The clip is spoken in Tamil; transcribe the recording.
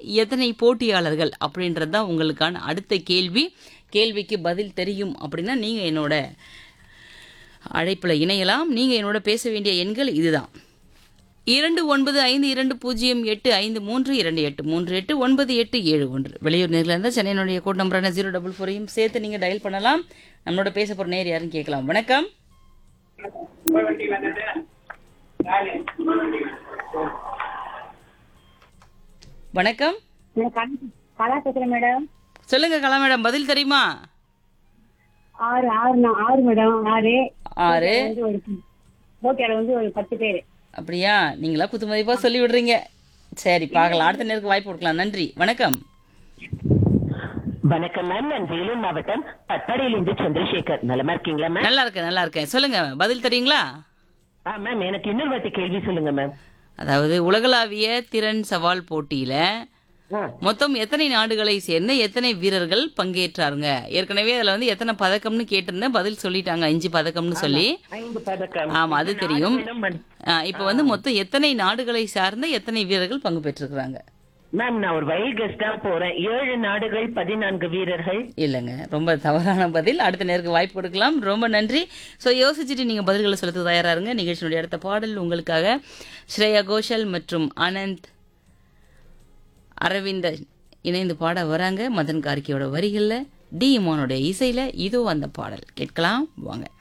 எத்தனை போட்டியாளர்கள் அப்படின்றது தான் உங்களுக்கான அடுத்த கேள்வி கேள்விக்கு பதில் தெரியும் அப்படின்னா நீங்கள் என்னோட அழைப்பில் இணையலாம் நீங்கள் என்னோட பேச வேண்டிய எண்கள் இதுதான் இரண்டு ஒன்பது ஐந்து இரண்டு பூஜ்ஜியம் எட்டு ஐந்து மூன்று இரண்டு எட்டு மூன்று எட்டு ஒன்பது எட்டு ஏழு ஒன்று வெளியூர் நேரில் இருந்தால் சென்னையினுடைய கோட் நம்பரான ஜீரோ டபுள் ஃபோரையும் சேர்த்து நீங்கள் டயல் பண்ணலாம் நம்மளோட பேச போகிற நேர் யாருன்னு கேட்கலாம் வணக்கம் வணக்கம் நான் கலா- கலா பேசுறேன் மேடம் சொல்லுங்க கலா மேடம் பதில் தெரியுமா ஆறு ஆறு நான் ஆறு மேடம் ஆறு ஆறு வந்து ஒரு ஓகேல வந்து ஒரு பத்து பேர் அப்படியா நீங்களா குத்து மதிப்பா சொல்லி விடுறீங்க சரி பார்க்கலாம் அடுத்த நேருக்கு வாய்ப்பு கொடுக்கலாம் நன்றி வணக்கம் வணக்கம் மேம் நான் வேலூர் மாவட்டம் பட்டாடியிலிருந்து சந்திரசேகர் நலமா இருக்கீங்களா மேம் நல்லா இருக்கேன் நல்லா இருக்கேன் சொல்லுங்க பதில் தெரியுங்களா ஆ மேம் எனக்கு இன்னொரு வாட்டி கேள்வி சொல்லுங்க மேம் அதாவது உலகளாவிய திறன் சவால் போட்டியில ஆ, மொத்தம் எத்தனை நாடுகளை சேர்ந்த எத்தனை வீரர்கள் பங்கேற்றாருங்க ஏற்கனவே அதுல வந்து எத்தனை பதக்கம்னு கேட்டிருந்தேன் பதில் சொல்லிட்டாங்க அஞ்சு பதக்கம்னு சொல்லி ஐந்து பதக்கம் ஆமா அது தெரியும் மேடம், மேம். ஆ, இப்ப வந்து மொத்தம் எத்தனை நாடுகளை சார்ந்த எத்தனை வீரர்கள் பங்கு பெற்றிருக்கிறாங்க மேம் நான் ஒரு வைல்ட் கெஸ்டா போறேன் ஏழு நாடுகள் பதினான்கு வீரர்கள் இல்லைங்க ரொம்ப தவறான பதில் அடுத்த நேருக்கு வாய்ப்பு கொடுக்கலாம் ரொம்ப நன்றி ஸோ யோசிச்சுட்டு நீங்கள் பதில்களை சொல்ல தயாரா இருங்க நிகழ்ச்சியினுடைய அடுத்த பாடல் உங்களுக்காக ஸ்ரேயா கோஷல் மற்றும் ஆனந்த் அரவிந்தன் இணைந்து பாட வராங்க மதன் கார்கியோட வரிகளில் டி இமானோட இசையில் இதோ அந்த பாடல் கேட்கலாம் வாங்க